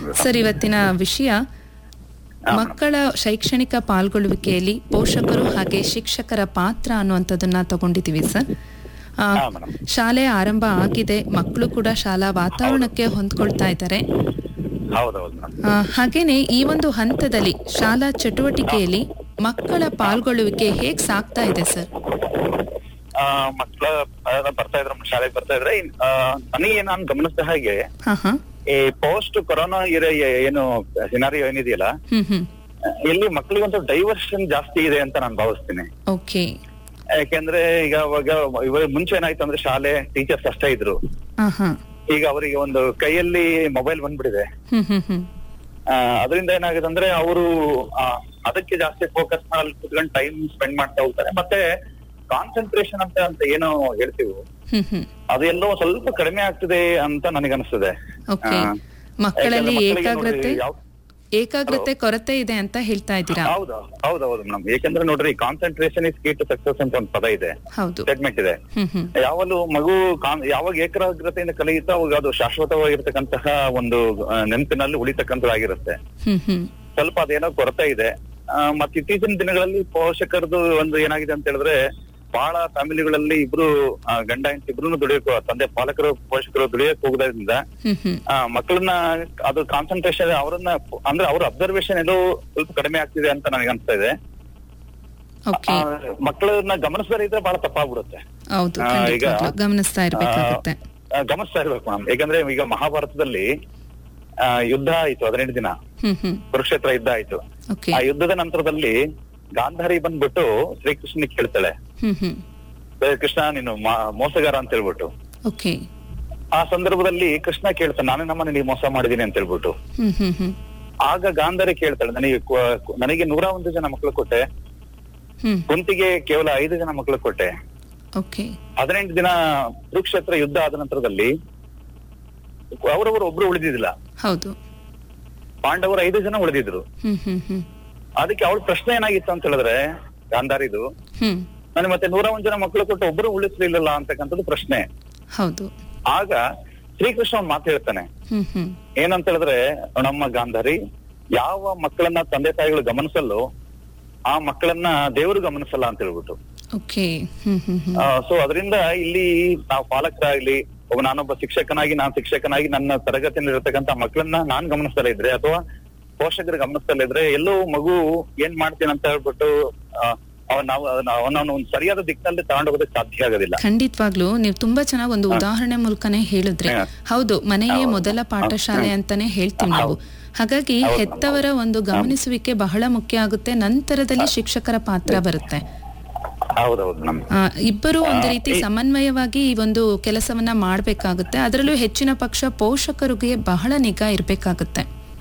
Sir ಇವತ್ತಿನ ವಿಷಯ ಮಕ್ಕಳ ಶೈಕ್ಷಣಿಕ ಪಾಲ್ಗೊಳ್ಳುವಿಕೆಯಲ್ಲಿ ಪೋಷಕರು ಹಾಗೆ ಶಿಕ್ಷಕರ ಪಾತ್ರ ಅನ್ನುವಂಥದ್ದನ್ನ ತಗೊಂಡಿದ್ದೀವಿ ಸರ್ ಆ, ಹಾ, ಮೇಡಮ್. ಶಾಲೆ ಆರಂಭ ಆಗಿದೆ ಮಕ್ಕಳು ಕೂಡ ಶಾಲಾ ವಾತಾವರಣಕ್ಕೆ ಹೊಂದ್ಕೊಳ್ತಾ ಇದ್ದಾರೆ ಹೌದೌದು ಮೇಡಮ್ ಆ, ಹಾಗೇನೆ ಈ ಒಂದು ಹಂತದಲ್ಲಿ ಶಾಲಾ ಚಟುವಟಿಕೆಯಲ್ಲಿ ಮಕ್ಕಳ ಪಾಲ್ಗೊಳ್ಳುವಿಕೆ ಹೇಗ್ ಸಾಗ್ತಾ ಇದೆ ಸರ್ ಮಕ್ಕಳ ಬರ್ತಾ ಇದ್ರ ಶಾಲೆಗೆ ಬರ್ತಾ ಇದ್ರೆ ಇನ್- ಆ, ನನಗೆ ನಾನು ಗಮನಿಸಿದ ಹಾಗೆ ಹಾ ಹಾ ಈ ಪೋಸ್ಟ್ ಕೊರೋನಾ ಇರೋ ಏ- ಏನು ಸಿನಾರಿಯೋ ಏನಿದೆಯಲ್ಲ ಹ್ಮ್ ಹ್ಮ್ ಆ, ಇಲ್ಲಿ ಮಕ್ಕಳಿಗೊಂದು ಡೈವರ್ಷನ್ ಜಾಸ್ತಿ ಇದೆ ಅಂತ ನಾನು ಭಾವಿಸ್ತೀನಿ ಓಕೆ ಯಾಕೆಂದ್ರೆ ಈಗ ಅವಾಗ ಇವಾಗ ಮುಂಚೆ ಏನಾಯ್ತು ಅಂದ್ರೆ ಶಾಲೆ ಟೀಚರ್ಸ್ ಅಷ್ಟೇ ಇದ್ರು ಹಾ ಹಾ ಈಗ ಅವರಿಗೆ ಒಂದು ಕೈಯಲ್ಲಿ ಮೊಬೈಲ್ ಬಂದ್ಬಿಟ್ಟಿದೆ ಹ್ಮ್ ಹ್ಮ್ ಹ್ಮ್ ಆ, ಅದರಿಂದ ಏನಾಗಿದೆ ಅಂದ್ರೆ ಅವರು ಅದಕ್ಕೆ ಜಾಸ್ತಿ ಫೋಕಸ್ ಮಾಡಿ ಕುತ್ಕೊಂಡು ಟೈಮ್ ಸ್ಪೆಂಡ್ ಮಾಡ್ತಾ ಹೋಗ್ತಾರೆ ಮತ್ತೆ ಕಾನ್ಸಂಟ್ರೇಷನ್ ಅಂತ ಅಂತ ಏನೋ ಹೇಳ್ತೀವಿ ಹ್ಮ್ ಹ್ಮ್ ಅದೆಲ್ಲೋ ಸ್ವಲ್ಪ ಕಡಿಮೆ ಆಗ್ತಿದೆ ಅಂತ ನನಗನ್ನಿಸ್ತದೆ ಓಕೆ ಆ, ಮಕ್ಕಳಲ್ಲಿ ಯಾಕಂದ್ರೆ ಮಕ್ಕಳಿಗೆ ಏಕಾಗ್ರತೆ ನೋಡ್ರಿ ಯಾವ- ಏಕಾಗ್ರತೆ ಕೊರತೆ ಇದೆ ಅಂತ ಹೇಳ್ತಾ ಇದ್ದೀರಾ ಹೌದು ಹೌದೌದು ಮೇಡಮ್ ಯಾಕಂದ್ರೆ ನೋಡ್ರಿ concentration is key to success ಅಂತ ಒಂದು ಪದ ಇದೆ ಹೌದು ಸ್ಟೇಟ್ಮೆಂಟ್ ಇದೆ ಹ್ಮ್ ಹ್ಮ್ ಯಾವಾಗಲೂ ಮಗು ಕಾನ್- ಯಾವಾಗ ಏಕಾಗ್ರತೆಯಿಂದ ಕಲಿಯುತ್ತೋ ಅವಾಗ ಅದು ಶಾಶ್ವತವಾಗಿರ್ತಕ್ಕಂತಹ ಒಂದು ಆ, ನೆನಪಿನಲ್ಲಿ ಉಳಿತಕ್ಕಂಥದ್ದಾಗಿರುತ್ತೆ ಹ್ಮ್ ಹ್ಮ್ ಸ್ವಲ್ಪ ಅದೇನೋ ಕೊರತೆ ಇದೆ ಆ, ಮತ್ತೆ ಇತ್ತೀಚಿನ ದಿನಗಳಲ್ಲಿ ಪೋಷಕರದು ಒಂದು ಏನಾಗಿದೆ ಅಂತ ಹೇಳಿದ್ರೆ ಬಹಳ ಫ್ಯಾಮಿಲಿಗಳಲ್ಲಿ ಇಬ್ರು ಆ, ಗಂಡ ಹೆಂಡತಿ ಇಬ್ರು ದುಡಿಯಕ್ ತಂದೆ ಪಾಲಕರು ಪೋಷಕರು ದುಡಿಯಕ್ ಹೋಗೋದ್ರಿಂದ ಹ್ಮ್ ಹ್ಮ್ ಆ, ಮಕ್ಕಳನ್ನ ಅದು ಕಾನ್ಸಂಟ್ರೇಷನ್ ಅವರನ್ನ ಅಂದ್ರೆ ಅವ್ರ ಅಬ್ಸರ್ವೇಷನ್ ಎಲ್ಲೋ ಸ್ವಲ್ಪ ಕಡಿಮೆ ಆಗ್ತಿದೆ ಅಂತ ನನಗೆ ಅನ್ಸ್ತಾ ಇದೆ ಓಕೆ ಆ, ಮಕ್ಕಳನ್ನ ಗಮನಿಸದೇ ಇದ್ರೆ ಬಹಳ ತಪ್ಪಾಗ್ಬಿಡುತ್ತೆ ಹೌದು ಆ, ಈಗ, ಖಂಡಿತವಾಗ್ಲೂ ಗಮನಿಸ್ತಾ ಇರ್ಬೇಕಾಗುತ್ತೆ ಆ, ಗಮನಿಸ್ತಾ ಇರ್ಬೇಕು ಮೇಡಮ್ ಯಾಕಂದ್ರೆ ಈಗ ಮಹಾಭಾರತದಲ್ಲಿ ಆ, ಯುದ್ಧ ಆಯ್ತು ಹದಿನೆಂಟು ದಿನ ಹ್ಮ್ ಹ್ಮ್ ಕುರುಕ್ಷೇತ್ರ ಯುದ್ಧ ಆಯ್ತು ಓಕೆ ಆ ಯುದ್ಧದ ನಂತರದಲ್ಲಿ ಗಾಂಧಾರಿ ಬಂದ್ಬಿಟ್ಟು ಶ್ರೀಕೃಷ್ಣನಿಗೆ ಕೇಳ್ತಾಳೆ ಹ್ಮ್ ಹ್ಮ್ "ಏ, ಕೃಷ್ಣ ನೀನು ಮಾ- ಮೋಸಗಾರ ಅಂತ ಹೇಳ್ಬಿಟ್ಟು ಓಕೆ ಆ ಸಂದರ್ಭದಲ್ಲಿ ಕೃಷ್ಣ ಕೇಳ್ತಾನೆ ನಾನೇ ನಮ್ಮನೆ ನೀವು ಮೋಸ ಮಾಡಿದೀನಿ ಅಂತ ಹೇಳ್ಬಿಟ್ಟು ಹ್ಮ್ ಹ್ಮ್ ಹ್ಮ್ ಆಗ ಗಾಂಧಾರಿ ಕೇಳ್ತಾಳೆ ನನಗೆ ಕು- ಕು- ನನಗೆ ನೂರ ಒಂದು ಜನ ಮಕ್ಕಳು ಕೊಟ್ಟೆ ಹ್ಮ್ ಕುಂತಿಗೆ ಕೇವಲ ಐದು ಜನ ಮಕ್ಕಳು ಕೊಟ್ಟೆ ಓಕೆ ಹದಿನೆಂಟು ದಿನ ಕುರುಕ್ಷೇತ್ರ ಯುದ್ಧ ಆದ ನಂತರದಲ್ಲಿ ಅವರವರು ಒಬ್ರು ಉಳಿದಿದ್ದಿಲ್ಲ ಹೌದು ಪಾಂಡವರು ಐದು ಜನ ಉಳಿದಿದ್ರು ಹ್ಮ್ ಹ್ಮ್ ಹ್ಮ್ ಅದಕ್ಕೆ ಅವಳ ಪ್ರಶ್ನೆ ಏನಾಗಿತ್ತು ಅಂತ ಹೇಳಿದ್ರೆ ಗಾಂಧಾರಿದು ಹ್ಮ್ ನನಗೆ ಮತ್ತೆ ನೂರ ಒಂದ್ ಜನ ಮಕ್ಕಳು ಕೊಟ್ಟು ಒಬ್ರು ಉಳಿಸ್ಲಿಲ್ಲ ಅಂತಕ್ಕಂಥದ್ದು ಪ್ರಶ್ನೆ ಹೌದು ಆಗ ಶ್ರೀಕೃಷ್ಣ ಒಂದ್ ಮಾತು ಹೇಳ್ತಾನೆ ಹ್ಮ್ ಹ್ಮ್ ಏನಂತ ಹೇಳಿದ್ರೆ ನಮ್ಮ ಗಾಂಧಾರಿ ಯಾವ ಮಕ್ಕಳನ್ನ ತಂದೆ ತಾಯಿಗಳು ಗಮನಿಸಲ್ಲೋ ಆ ಮಕ್ಕಳನ್ನ ದೇವರು ಗಮನಿಸಲ್ಲ ಅಂತ ಹೇಳ್ಬಿಟ್ಟು ಓಕೆ ಹ್ಮ್ ಹ್ಮ್ ಹ್ಮ್ ಸೊ ಅದರಿಂದ ಇಲ್ಲಿ ನಾವು ಪಾಲಕರಾಗ್ಲಿ ಒಬ್ಬ ನಾನೊಬ್ಬ ಶಿಕ್ಷಕನಾಗಿ ನಾನ್ ಶಿಕ್ಷಕನಾಗಿ ನನ್ನ ತರಗತಿಯಲ್ಲಿ ಇರತಕ್ಕಂತ ಮಕ್ಕಳನ್ನ ನಾನ್ ಗಮನಿಸ್ತಲೇ ಇದ್ರೆ ಅಥವಾ ಪೋಷಕರು ಗಮನಿಸ್ತಲೇ ಇದ್ರೆ ಎಲ್ಲೋ ಮಗು ಏನ್ ಮಾಡ್ತೀನಿ ಅಂತ ಹೇಳ್ಬಿಟ್ಟು ಆ, ಅವ ನಾವು ಅವನನ್ನು ಒಂದು ಸರಿಯಾದ ದಿಕ್ಕಿನಲ್ಲಿ ತಗೊಂಡೋಗೋದಕ್ಕೆ ಸಾಧ್ಯ ಆಗೋದಿಲ್ಲ ಖಂಡಿತವಾಗ್ಲೂ ನೀವು ತುಂಬಾ ಚೆನ್ನಾಗಿ ಒಂದು ಉದಾಹರಣೆ ಮೂಲಕನೇ ಹೇಳಿದ್ರೆ ಹಾ. ಹೌದು ಮನೆಯೇ ಹೌದು. ಮೊದಲ ಪಾಠಶಾಲೆ ಅಂತಾನೆ ಹೇಳ್ತೀವಿ ನಾವು ಹಾಗಾಗಿ ಹೌದು. ಹೆತ್ತವರ ಒಂದು ಗಮನಿಸುವಿಕೆ ಬಹಳ ಮುಖ್ಯ ಆಗುತ್ತೆ ನಂತರದಲ್ಲಿ ಶಿಕ್ಷಕರ ಪಾತ್ರ ಬರುತ್ತೆ ಹೌದೌದು ನಮ್ ಆ, ಇಬ್ಬರು ಒಂದು ರೀತಿ ಸಮನ್ವಯವಾಗಿ ಈ ಒಂದು ಕೆಲಸವನ್ನ ಮಾಡ್ಬೇಕಾಗುತ್ತೆ ಅದರಲ್ಲೂ ಹೆಚ್ಚಿನ ಪಕ್ಷ ಪೋಷಕರಿಗೆ ಬಹಳ ನಿಗಾ ಇರ್ಬೇಕಾಗುತ್ತೆ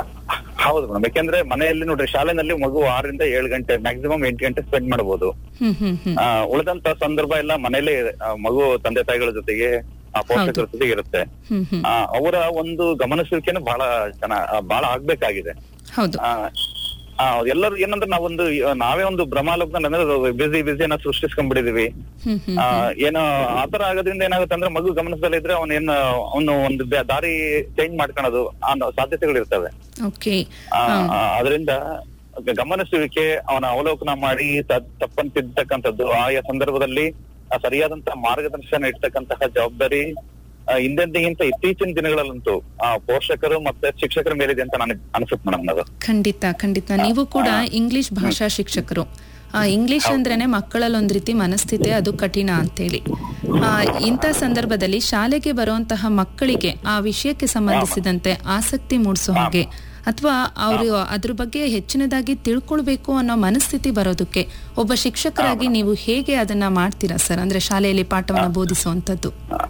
ಹೌದು ಮೇಡಮ್ ಯಾಕೆಂದ್ರೆ ಮನೆಯಲ್ಲಿ ನೋಡ್ರಿ ಶಾಲೆನಲ್ಲಿ ಮಗು ಆರರಿಂದ ಏಳು ಗಂಟೆ ಮ್ಯಾಕ್ಸಿಮಮ್ ಎಂಟು ಗಂಟೆ ಸ್ಪೆಂಡ್ ಮಾಡಬಹುದು ಹ್ಮ್ ಹ್ಮ್ ಹ್ಮ್ ಆ, ಉಳಿದಂತ ಸಂದರ್ಭ ಎಲ್ಲ ಮನೇಲೆ ಆ, ಮಗು ತಂದೆ ತಾಯಿಗಳ ಜೊತೆಗೆ ಆ ಪೋಷಕರ ಜೊತೆಗೆ ಇರುತ್ತೆ ಹ್ಮ್ ಹ್ಮ್ ಆ, ಅವರ ಒಂದು ಗಮನಿಸುವಿಕೆನು ಬಹಳ ಚೆನ್ನ ಆ, ಬಹಳ ಆಗ್ಬೇಕಾಗಿದೆ ಹೌದು ಆ, ಆ, ಎಲ್ಲರೂ ಏನಂದ್ರೆ ನಾವೊಂದು ಆ, ನಾವೇ ಒಂದು ಭ್ರಮಾಲೋಕದಲ್ಲಿ ಅಂದ್ರೆ ಬಿಸಿ ಬಿಸಿಯನ್ನ ಸೃಷ್ಟಿಸ್ಕೊಂಡ್ಬಿಟ್ಟಿದೀವಿ ಹ್ಮ್ ಹ್ಮ್ ಆ, ಏನೋ ಆತರ ಆಗೋದ್ರಿಂದ ಏನಾಗುತ್ತೆ ಅಂದ್ರೆ ಮಗು ಗಮನಿಸದಲ್ಲೇ ಇದ್ರೆ ಅವನ ಏನ್ ಅವನು ಒಂದು ಬೆ- ದಾರಿ ಚೇಂಜ್ ಮಾಡ್ಕೊಳೋದು ಅನ್ನೋ ಸಾಧ್ಯತೆಗಳು ಇರ್ತವೆ ಓಕೆ ಆ, ಆ, ಅದರಿಂದ ಗಮನಿಸುವಿಕೆ ಅವನ ಅವಲೋಕನ ಮಾಡಿ ತ- ತಪ್ಪನ್ನು ತಿದ್ದತಕ್ಕಂಥದ್ದು ಆಯಾ ಸಂದರ್ಭದಲ್ಲಿ ಆ ಸರಿಯಾದಂತಹ ಮಾರ್ಗದರ್ಶನ ಇಡ್ತಕ್ಕಂತಹ ಜವಾಬ್ದಾರಿ ಆ, ಹಿಂದೆಂದಿಗಿಂತ ಇತ್ತೀಚಿನ ದಿನಗಳಲ್ಲಂತೂ ಆ ಪೋಷಕರು ಮತ್ತೆ ಶಿಕ್ಷಕರ ಮೇಲಿದೆ ಅಂತ ನನಗೆ ಅನ್ಸುತ್ತೆ ಮೇಡಮ್ ಅದು ಖಂಡಿತ ಖಂಡಿತ ನೀವು ಕೂಡ ಇಂಗ್ಲಿಷ್ ಭಾಷಾ ಶಿಕ್ಷಕರು ಆ, ಇಂಗ್ಲಿಷ್ ಅಂದ್ರೇನೆ ಮಕ್ಕಳಲ್ಲಿ ಒಂದ್ ರೀತಿ ಮನಸ್ಥಿತಿ ಅದು ಕಠಿಣ ಅಂತೇಳಿ ಆ, ಇಂಥ ಸಂದರ್ಭದಲ್ಲಿ ಶಾಲೆಗೆ ಬರುವಂತಹ ಮಕ್ಕಳಿಗೆ ಆ ವಿಷಯಕ್ಕೆ ಸಂಬಂಧಿಸಿದಂತೆ ಆಸಕ್ತಿ ಮೂಡಿಸೋ ಹಾಗೆ ಅಥವಾ ಅವರು ಅದ್ರ ಬಗ್ಗೆ ಹೆಚ್ಚಿನದಾಗಿ ತಿಳ್ಕೊಳ್ಬೇಕು ಅನ್ನೋ ಮನಸ್ಥಿತಿ ಬರೋದಕ್ಕೆ ಒಬ್ಬ ಶಿಕ್ಷಕರಾಗಿ ನೀವು ಹೇಗೆ ಅದನ್ನ ಮಾಡ್ತೀರಾ ಸರ್ ಅಂದ್ರೆ ಶಾಲೆಯಲ್ಲಿ ಪಾಠವನ್ನ ಬೋಧಿಸುವಂತದ್ದು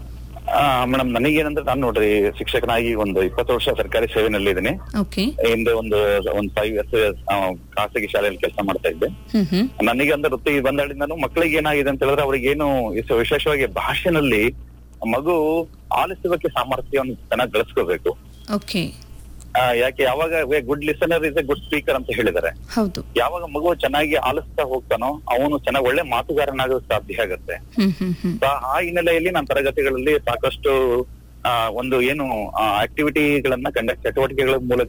ಮೇಡಮ್ ನನಗೇನಂದ್ರೆ ನಾನು ನೋಡ್ರಿ ಶಿಕ್ಷಕನಾಗಿ ಒಂದು ಇಪ್ಪತ್ತು ವರ್ಷ ಸರ್ಕಾರಿ ಸೇವೆನಲ್ಲಿ ಇದ್ದೀನಿ ಓಕೆ ಹಿಂದೆ ಒಂದು ಒಂದು ಫೈವ್ ಇಯರ್ಸ್ ಖಾಸಗಿ ಶಾಲೆಯಲ್ಲಿ ಕೆಲಸ ಮಾಡ್ತಾ ಇದ್ದೆ ಹ್ಮ್ ಹ್ಮ್ ನನಗೆ ಅಂದ್ರೆ ವೃತ್ತಿ ಬಂದಾಳಿಂದನೂ ಮಕ್ಕಳಿಗೆ ಏನಾಗಿದೆ ಅಂತ ಹೇಳಿದ್ರೆ ಅವ್ರಿಗೆ ಏನು ವಿಶ- ವಿಶೇಷವಾಗಿ ಭಾಷೆನಲ್ಲಿ ಮಗು ಆಲಿಸುವಿಕೆ ಸಾಮರ್ಥ್ಯವನ್ನು ಚೆನ್ನಾಗಿ ಗಳಿಸ್ಕೋಬೇಕು ಓಕೆ ಆ, ಯಾಕೆ ಯಾವಾಗ good listener is a good speaker ಅಂತ ಹೇಳಿದ್ದಾರೆ ಹೌದು ಯಾವಾಗ ಮಗು ಚೆನ್ನಾಗಿ ಆಲಿಸ್ತಾ ಹೋಗ್ತಾನೋ ಅವನು ಚೆನ್ನಾಗಿ ಒಳ್ಳೆ ಮಾತುಗಾರನಾಗೋದು ಸಾಧ್ಯ ಆಗುತ್ತೆ ಹ್ಮ್ ಹ್ಮ್ ಹ್ಮ್ ಆ- ಆ ಹಿನ್ನೆಲೆಯಲ್ಲಿ ನಾನು ತರಗತಿಗಳಲ್ಲಿ ಸಾಕಷ್ಟು ಆ, ಒಂದು ಏನು ಆಕ್ಟಿವಿಟಿಗಳನ್ನ ಕಂಡಕ್ಟ್ ಚಟುವಟಿಕೆಗಳ ಮೂಲಕ